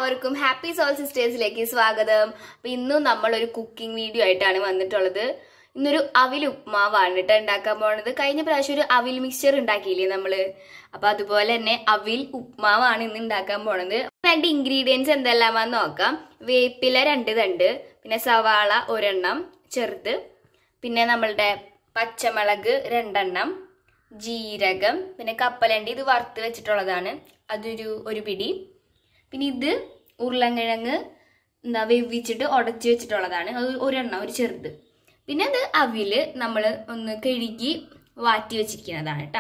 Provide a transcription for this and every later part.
എല്ലാവർക്കും happy soul സിസ്റ്റേഴ്സിലേക്ക് സ്വാഗതം അപ്പൊ ഇന്നും നമ്മൾ ഒരു കുക്കിംഗ് വീഡിയോ ആയിട്ടാണ് വന്നിട്ടുള്ളത് ഇന്നൊരു അവിൽ ഉപ്മാവാണ് കേട്ടോ ഉണ്ടാക്കാൻ പോണത് കഴിഞ്ഞ പ്രാവശ്യം ഒരു അവിൽ മിക്സ്ചർ ഉണ്ടാക്കിയില്ലേ നമ്മള് അപ്പൊ അതുപോലെ തന്നെ അവിൽ ഉപ്മാവാണ് ഇന്ന് ഉണ്ടാക്കാൻ പോണത് രണ്ട് ഇൻഗ്രീഡിയൻസ് എന്തെല്ലാമാന്ന് നോക്കാം വേപ്പില രണ്ട് തണ്ട് പിന്നെ സവാള ഒരെണ്ണം ചെറുത് പിന്നെ നമ്മളുടെ പച്ചമുളക് രണ്ടെണ്ണം ജീരകം പിന്നെ കപ്പലണ്ടി ഇത് വറുത്ത് വെച്ചിട്ടുള്ളതാണ് അതൊരു ഒരു പിടി പിന്നെ ഇത് ഉരുളൻകിഴങ്ങ് എന്താ വേവിച്ചിട്ട് ഉടച്ച് വെച്ചിട്ടുള്ളതാണ് അത് ഒരെണ്ണം ഒരു ചെറുത് പിന്നെ അത് അവില് നമ്മൾ ഒന്ന് കഴുകി വാറ്റി വെച്ചിരിക്കുന്നതാണ് കേട്ടോ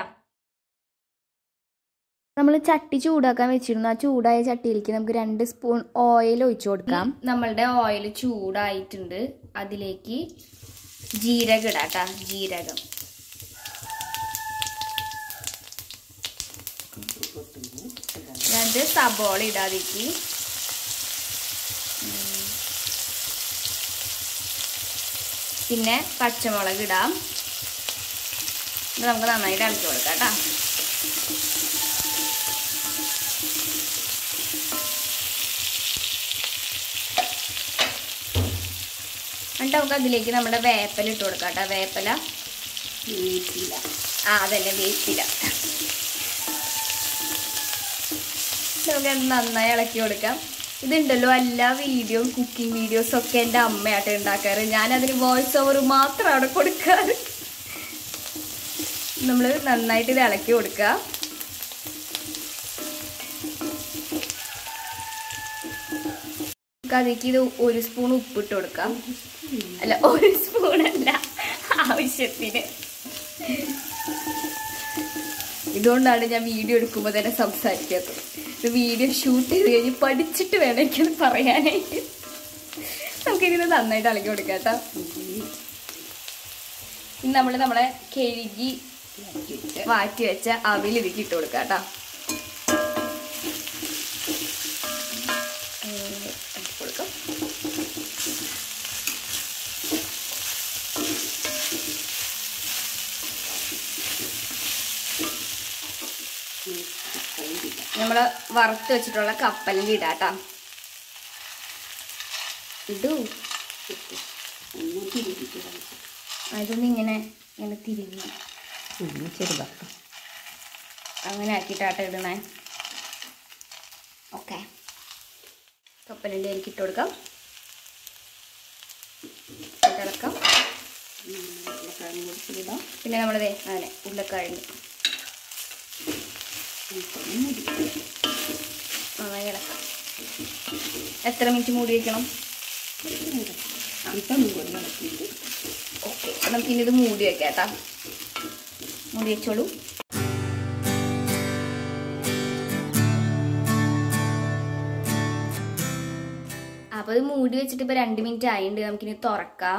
നമ്മൾ ചട്ടി ചൂടാക്കാൻ വെച്ചിരുന്നു ആ ചൂടായ ചട്ടിയിലേക്ക് നമുക്ക് രണ്ട് സ്പൂൺ ഓയിൽ ഒഴിച്ചു കൊടുക്കാം നമ്മളുടെ ഓയിൽ ചൂടായിട്ടുണ്ട് അതിലേക്ക് ജീരകം ഇടാം കേട്ടോ ജീരകം രണ്ട് സബോള ഇടാതിക്ക് പിന്നെ പച്ചമുളക് ഇടാം ഇത് നമുക്ക് നന്നായിട്ട് ഇളക്കി കൊടുക്കാം കേട്ടോ എന്നിട്ട് നമുക്ക് അതിലേക്ക് നമ്മുടെ വേപ്പല ഇട്ട് കൊടുക്കാം കേട്ടോ വേപ്പല വേപ്പില ആ അതന്നെ വേപ്പില നമുക്ക് അത് നന്നായി ഇളക്കി കൊടുക്കാം ഇതുണ്ടല്ലോ എല്ലാ വീഡിയോ കുക്കിംഗ് വീഡിയോസ് ഒക്കെ എൻ്റെ അമ്മയായിട്ട് ഉണ്ടാക്കാറ് ഞാൻ അതിന് വോയിസ് ഓവർ മാത്രം അവിടെ കൊടുക്കാറ് നമ്മൾ നന്നായിട്ട് ഇത് ഇളക്കി കൊടുക്കുക നമുക്ക് അതിലേക്ക് ഇത് ഒരു സ്പൂൺ ഉപ്പിട്ട് കൊടുക്കാം അല്ല ഒരു സ്പൂൺ അല്ല ആവശ്യത്തിന് ഇതുകൊണ്ടാണ് ഞാൻ വീഡിയോ എടുക്കുമ്പോൾ തന്നെ സംസാരിക്കാത്തത് ഇത് വീഡിയോ ഷൂട്ട് ചെയ്ത് കഴിഞ്ഞ് പഠിച്ചിട്ട് വേണം എനിക്കത് പറയാനായിട്ട് നമുക്കിത് നന്നായിട്ട് ഇളക്കി കൊടുക്കാം കേട്ടോ ഇനി നമ്മൾ നമ്മളെ കഴുകി വാറ്റി വെച്ച അവിൽ ഇതിലേക്ക് ഇട്ട് കൊടുക്കാം കേട്ടോ കൊടുക്കാം നമ്മൾ വറുത്ത് വെച്ചിട്ടുള്ള കപ്പലിൽ ഇടാട്ടാ ഇടൂ അതൊന്നും ഇങ്ങനെ ഇങ്ങനെ തിരിഞ്ഞു ചെറുതാക്കാം അങ്ങനെ ആക്കിയിട്ടാട്ട ഇടണേ ഓക്കെ കപ്പലിൻ്റെ എനിക്ക് ഇട്ട് കൊടുക്കാം ഇട്ടിളക്കാം ഇടാം പിന്നെ നമ്മളിതേ അങ്ങനെ ഉരുളക്കിഴങ്ങ് നന്നായി ഇളക്കാം എത്ര മിനിറ്റ് മൂടി വയ്ക്കണം ഇപ്പം കൂടി ഇളക്കിയിട്ട് ഓക്കെ നമുക്കിനി ഇത് മൂടി വെക്കാം കേട്ടാ മൂടി വെച്ചോളൂ അപ്പൊ ഇത് മൂടി വെച്ചിട്ട് ഇപ്പൊ രണ്ട് മിനിറ്റ് ആയിണ്ട് നമുക്കിനി തുറക്കാം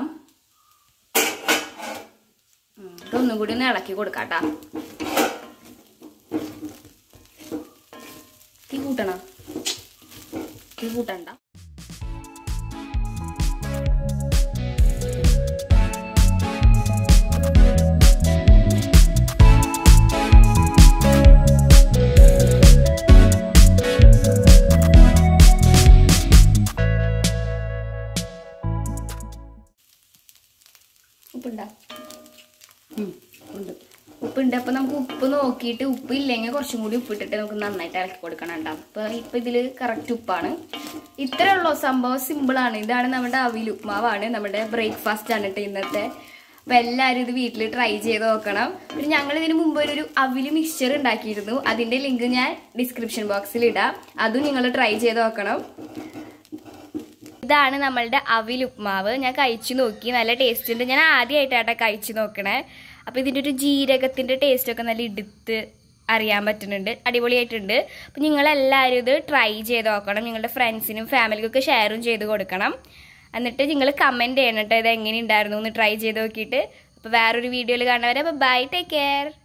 ഉം, എന്നിട്ട് ഒന്നും കൂടി ഒന്ന് ഇളക്കി കൊടുക്കാട്ടാ തീ കൂട്ടണം തീ കൂട്ടണ്ട ഉപ്പുണ്ടോ ഉണ്ട് ഉപ്പുണ്ട് അപ്പൊ നമുക്ക് ഉപ്പ് നോക്കിയിട്ട് ഉപ്പ് ഇല്ലെങ്കിൽ കുറച്ചും കൂടി ഉപ്പിട്ടിട്ട് നമുക്ക് നന്നായിട്ട് ഇളക്കി കൊടുക്കണം ഉണ്ടാവും അപ്പൊ ഇപ്പൊ ഇതില് കറക്റ്റ് ഉപ്പാണ് ഇത്രേ ഉള്ളൂ സംഭവം സിമ്പിൾ ആണ് ഇതാണ് നമ്മുടെ അവിൽ ഉപ്മാവാണ് നമ്മുടെ ബ്രേക്ക്ഫാസ്റ്റ് ആണ് കേട്ടോ ഇന്നത്തെ അപ്പൊ എല്ലാവരും ഇത് വീട്ടിൽ ട്രൈ ചെയ്ത് നോക്കണം പിന്നെ ഞങ്ങൾ ഇതിന് മുമ്പ് ഒരു അവിൽ മിക്സ്ചർ ഉണ്ടാക്കിയിരുന്നു അതിന്റെ ലിങ്ക് ഞാൻ ഡിസ്ക്രിപ്ഷൻ ബോക്സിൽ ഇടാം അതും നിങ്ങൾ ട്രൈ ചെയ്ത് നോക്കണം ഇതാണ് നമ്മളുടെ അവിൽ ഉപ്മാവ് ഞാൻ കഴിച്ചു നോക്കി നല്ല ടേസ്റ്റ് ഉണ്ട് ഞാൻ ആദ്യമായിട്ടാട്ടോ കഴിച്ചു നോക്കണേ അപ്പോൾ ഇതിൻ്റെ ഒരു ജീരകത്തിൻ്റെ ടേസ്റ്റ് ഒക്കെ നല്ല എടുത്ത് അറിയാൻ പറ്റുന്നുണ്ട് അടിപൊളിയായിട്ടുണ്ട് അപ്പം നിങ്ങളെല്ലാവരും ഇത് ട്രൈ ചെയ്ത് നോക്കണം നിങ്ങളുടെ ഫ്രണ്ട്സിനും ഫാമിലിക്കും ഒക്കെ ഷെയറും ചെയ്ത് കൊടുക്കണം എന്നിട്ട് നിങ്ങൾ കമൻറ്റ് ചെയ്യണം കേട്ടോ ഇത് എങ്ങനെ ഉണ്ടായിരുന്നു എന്ന് ട്രൈ ചെയ്ത് നോക്കിയിട്ട് അപ്പോൾ വേറൊരു വീഡിയോയിൽ കാണുന്നവരെ അപ്പോൾ ബൈ ടേക്ക് കെയർ